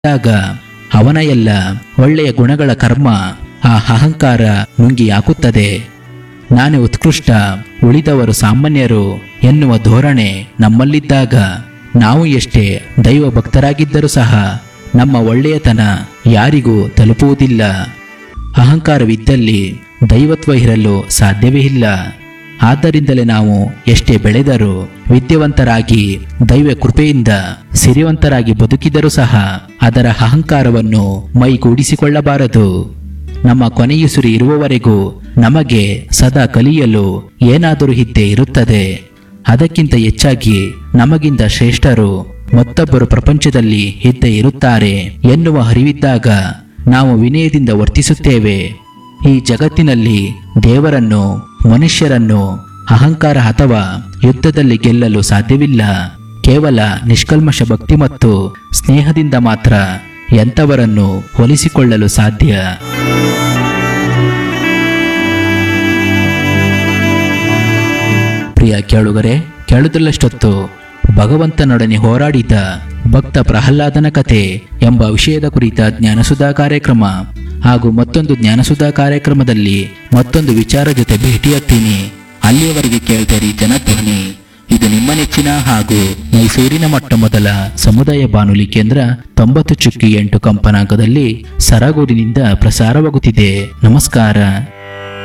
ಇದ್ದಾಗ ಅವನ ಎಲ್ಲ ಒಳ್ಳೆಯ ಗುಣಗಳ ಕರ್ಮ ಆ ಅಹಂಕಾರ ನುಂಗಿ ಹಾಕುತ್ತದೆ ನಾನೇ ಉತ್ಕೃಷ್ಟ ಉಳಿದವರು ಸಾಮಾನ್ಯರು ಎನ್ನುವ ಧೋರಣೆ ನಮ್ಮಲ್ಲಿದ್ದಾಗ ನಾವು ಎಷ್ಟೇ ದೈವ ಭಕ್ತರಾಗಿದ್ದರೂ ಸಹ ನಮ್ಮ ಒಳ್ಳೆಯತನ ಯಾರಿಗೂ ತಲುಪುವುದಿಲ್ಲ ಅಹಂಕಾರವಿದ್ದಲ್ಲಿ ದೈವತ್ವ ಇರಲು ಸಾಧ್ಯವೇ ಇಲ್ಲ ಆದ್ದರಿಂದಲೇ ನಾವು ಎಷ್ಟೇ ಬೆಳೆದರೂ ವಿದ್ಯಾವಂತರಾಗಿ ದೈವ ಕೃಪೆಯಿಂದ ಸಿರಿವಂತರಾಗಿ ಬದುಕಿದರೂ ಸಹ ಅದರ ಅಹಂಕಾರವನ್ನು ಮೈಗೂಡಿಸಿಕೊಳ್ಳಬಾರದು ನಮ್ಮ ಕೊನೆಯುಸಿರು ಇರುವವರೆಗೂ ನಮಗೆ ಸದಾ ಕಲಿಯಲು ಏನಾದರೂ ಇದ್ದೇ ಇರುತ್ತದೆ ಅದಕ್ಕಿಂತ ಹೆಚ್ಚಾಗಿ ನಮಗಿಂತ ಶ್ರೇಷ್ಠರು ಮತ್ತೊಬ್ಬರು ಪ್ರಪಂಚದಲ್ಲಿ ಇದ್ದೇ ಇರುತ್ತಾರೆ ಎನ್ನುವ ಅರಿವಿದ್ದಾಗ ನಾವು ವಿನಯದಿಂದ ವರ್ತಿಸುತ್ತೇವೆ ಈ ಜಗತ್ತಿನಲ್ಲಿ ದೇವರನ್ನು ಮನುಷ್ಯರನ್ನು ಅಹಂಕಾರ ಅಥವಾ ಯುದ್ಧದಲ್ಲಿ ಗೆಲ್ಲಲು ಸಾಧ್ಯವಿಲ್ಲ ಕೇವಲ ನಿಷ್ಕಲ್ಮಶ ಭಕ್ತಿ ಮತ್ತು ಸ್ನೇಹದಿಂದ ಮಾತ್ರ ಎಂಥವರನ್ನು ಹೋಲಿಸಿಕೊಳ್ಳಲು ಸಾಧ್ಯ ಪ್ರಿಯ ಕೇಳುಗರೆ ಕೇಳುವುದಲ್ಲಷ್ಟೊತ್ತು ಭಗವಂತನೊಡನೆ ಹೋರಾಡಿದ ಭಕ್ತ ಪ್ರಹ್ಲಾದನ ಕತೆ ಎಂಬ ವಿಷಯದ ಕುರಿತ ಜ್ಞಾನಸುಧಾ ಕಾರ್ಯಕ್ರಮ ಹಾಗೂ ಮತ್ತೊಂದು ಜ್ಞಾನಸುಧಾ ಕಾರ್ಯಕ್ರಮದಲ್ಲಿ ಮತ್ತೊಂದು ವಿಚಾರ ಜೊತೆ ಭೇಟಿಯಾಗ್ತೀನಿ ಅಲ್ಲಿಯವರೆಗೆ ಕೇಳ್ತೀರಿ ಜನಧ್ವನಿ ಇದು ನಿಮ್ಮ ನೆಚ್ಚಿನ ಹಾಗೂ ಮೈಸೂರಿನ ಮೊಟ್ಟ ಮೊದಲ ಸಮುದಾಯ ಬಾನುಲಿ ಕೇಂದ್ರ ತೊಂಬತ್ತು ಚುಕ್ಕಿ ಎಂಟು ಕಂಪನಾಂಕದಲ್ಲಿ ಸರಗೂರಿನಿಂದ ಪ್ರಸಾರವಾಗುತ್ತಿದೆ ನಮಸ್ಕಾರ